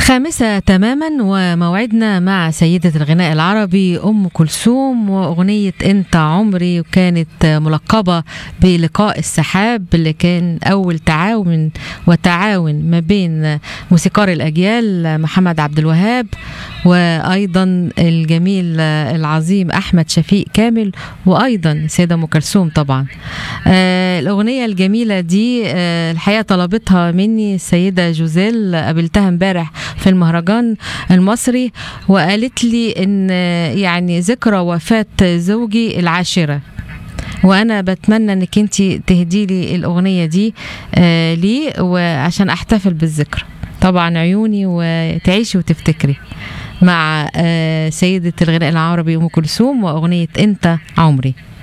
الخامسة تماما وموعدنا مع سيدة الغناء العربي أم كلثوم وأغنية أنت عمري وكانت ملقبة بلقاء السحاب اللي كان أول تعاون وتعاون ما بين موسيقار الأجيال محمد عبد الوهاب وأيضا الجميل العظيم أحمد شفيق كامل وأيضا السيدة أم كلثوم طبعا آه الأغنية الجميلة دي آه الحقيقة طلبتها مني السيدة جوزيل قابلتها امبارح في المهرجان المصري وقالت لي ان يعني ذكرى وفاة زوجي العاشرة وانا بتمنى انك انت تهدي لي الاغنيه دي آه لي وعشان احتفل بالذكرى طبعا عيوني وتعيشي وتفتكري مع آه سيدة الغناء العربي أم كلثوم وأغنية أنت عمري